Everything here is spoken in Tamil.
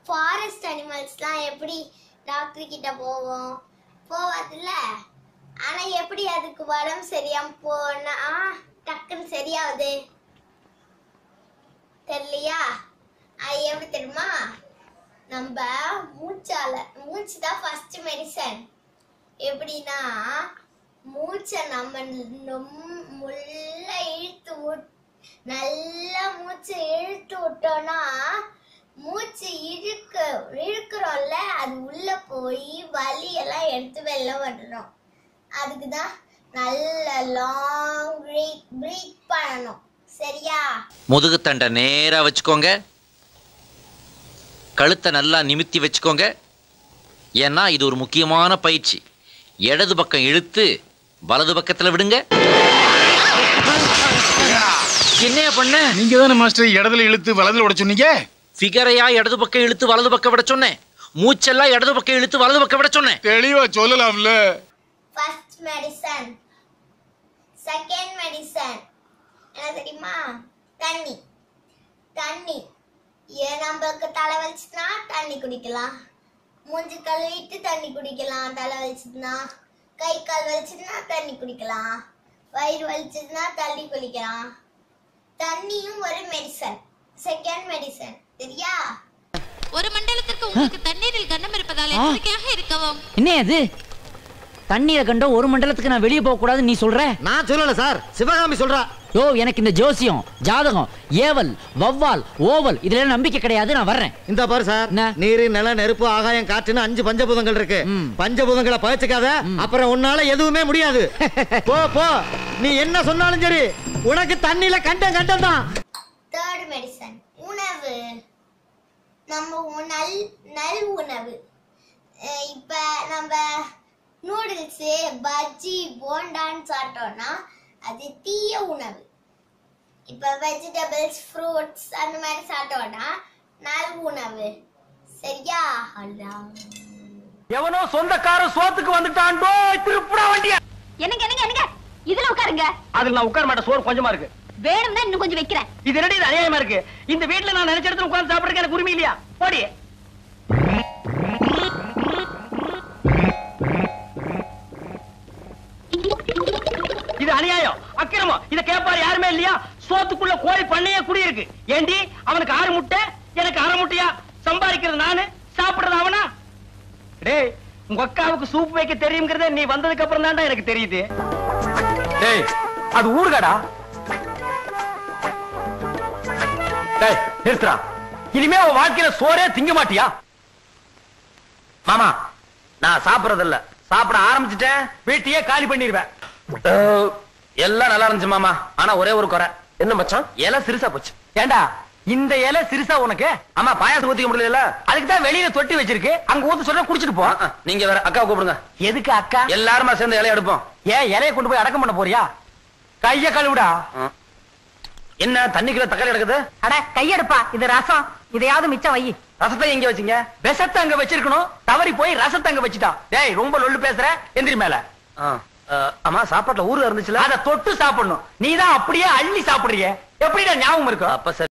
ஃபாரஸ்ட் அனிமல்ஸ்லாம் எப்படி டாக்டர் கிட்ட போவோம் போவாதுல்ல ஆனா எப்படி அதுக்கு உடம்பு சரியாம போனா டக்குன்னு சரியாகுது தெரியலையா அது எப்படி தெரியுமா நம்ம மூச்சால மூச்சு தான் ஃபர்ஸ்ட் மெடிசன் எப்படின்னா மூச்சை நம்ம நொம்- முள்ள இழுத்து விட் நல்லா மூச்சை இழுத்து விட்டோம்னா மூச்சு இழுக்க இழுக்கிறோம்ல அது உள்ள போய் வலி எல்லாம் எடுத்து வெளில விடுறோம் அதுக்கு தான் நல்ல லாங் பிரீத் பிரீத் பண்ணணும் சரியா முதுகுத்தண்டை நேரா வச்சுக்கோங்க கழுத்தை நல்லா நிமித்தி வச்சுக்கோங்க ஏன்னா இது ஒரு முக்கியமான பயிற்சி இடது பக்கம் இழுத்து வலது பக்கத்துல விடுங்க என்னையா பண்ண நீங்க தானே மாஸ்டர் இடத்துல இழுத்து வலதுல விட சொன்னீங்க ஃபிகரையா இடது பக்கம் இழுத்து வலது பக்கம் விட சொன்னேன் மூச்செல்லாம் இடது பக்கம் இழுத்து வலது பக்கம் விட சொன்னேன் தெளிவா சொல்லலாம்ல ஃபர்ஸ்ட் மெடிசன் செகண்ட் மெடிசன் என்ன தெரியுமா தண்ணி தண்ணி ஏன் நம்மளுக்கு தலை வலிச்சுனா தண்ணி குடிக்கலாம் மூஞ்சி கழுவிட்டு தண்ணி குடிக்கலாம் தலை வலிச்சுதுன்னா கை கால் வலிச்சுதுன்னா தண்ணி குடிக்கலாம் வயிறு வலிச்சதுன்னா தண்ணி குடிக்கலாம் தண்ணியும் ஒரு மெடிசன் செகண்ட் மெடிசன் சரியா ஒரு மண்டலத்திற்கு உங்களுக்கு தண்ணீரில் கண்டம் இருப்பதால் எச்சரிக்கையாக இருக்கவும் என்ன அது தண்ணீரை கண்டோ ஒரு மண்டலத்துக்கு நான் வெளியே போக கூடாதுன்னு நீ சொல்ற நான் சொல்லல சார் சிவகாமி சொல்றா யோ எனக்கு இந்த ஜோசியம் ஜாதகம் ஏவல் வவ்வால் ஓவல் இதுல எல்லாம் நம்பிக்கை கிடையாது நான் வர்றேன் இந்த பாரு சார் என்ன? நீர் நில நெருப்பு ஆகாயம் காற்றுன்னு அஞ்சு பஞ்சபூதங்கள் இருக்கு பஞ்சபூதங்களை பழச்சுக்காத அப்புறம் உன்னால எதுவுமே முடியாது போ போ நீ என்ன சொன்னாலும் சரி உனக்கு தண்ணியில கண்டம் கண்டம் தான் தேர்ட் மெடிசன் உணவு நம்ம உ- நல் நல் உணவு அஹ் இப்ப நம்ம நூடுல்ஸு பஜ்ஜி போண்டான்னு சாப்பிட்டோம்னா அது தீய உணவு இப்ப வெஜிடபிள்ஸ் ஃப்ரூட்ஸ் அந்த மாதிரி சாப்பிட்டோம்னா நல் உணவு சரியா அல்லாஹ் எவனோ சொந்தக்காரன் சோத்துக்கு வந்துட்டான்டோ திருப்புடா வண்டிய என்னங்க என்னங்க என்னங்க இதுல உட்காருங்க அதுல நான் உட்கார மாட்டேன் சோறு கொஞ்சமா இருக்கு வேணும்னா இன்னும் கொஞ்சம் வைக்கிறேன் இது என்னடி இது அநியாயமா இருக்கு இந்த வீட்ல நான் நினைச்ச இடத்துல உட்கார்ந்து சாப்பிடுறதுக்கு எனக்கு உரிமை இல்லையா போடி இது அநியாயம் அக்கிரமம் இத கேட்பாரு யாருமே இல்லையா சோத்துக்குள்ள கோழி பண்ணையே குடியிருக்கு ஏண்டி அவனுக்கு ஆறு முட்டை எனக்கு அரை முட்டையா சம்பாதிக்கிறது நானு சாப்பிடுறது அவனா டேய் உங்க அக்காவுக்கு சூப் வைக்க தெரியுங்கிறத நீ வந்ததுக்கு அப்புறம் தான்டா எனக்கு தெரியுது டேய் அது ஊருகாடா டேய் நிறுத்துறா இனிமே உன் வாழ்க்கையில சோறே திங்க மாட்டியா மாமா நான் சாப்பிடுறது இல்ல சாப்பிட ஆரம்பிச்சிட்டேன் வீட்டையே காலி பண்ணிடுவேன் எல்லாம் நல்லா இருந்துச்சு மாமா ஆனா ஒரே ஒரு குறை என்ன மச்சான் இலை சிறுசா போச்சு ஏண்டா இந்த இலை சிறுசா உனக்கு ஆமா பாயாசம் ஊத்திக்க முடியல அதுக்கு தான் வெளியில தொட்டி வச்சிருக்கு அங்க ஊத்து சொல்ற குடிச்சிட்டு போ நீங்க வேற அக்கா கூப்பிடுங்க எதுக்கு அக்கா எல்லாருமா சேர்ந்து இலைய எடுப்போம் ஏன் இலைய கொண்டு போய் அடக்கம் பண்ண போறியா கைய கழுவுடா என்ன தண்ணிக்குள்ள தக்காளி கிடக்குது அட கையெடுப்பா இது ரசம் இதையாவது மிச்சம் வை ரசத்தை எங்க வச்சீங்க விஷத்தை அங்க வச்சிருக்கணும் தவறி போய் ரசத்தை அங்க வச்சுட்டான் டேய் ரொம்ப லொல்லு பேசுற எந்திரி மேல ஆமா சாப்பாட்டுல ஊரு இருந்துச்சுல அத தொட்டு சாப்பிடணும் நீ தான் அப்படியே அள்ளி சாப்பிடுறிய எப்படிடா ஞாபகம் இருக்கும் அப்ப சரி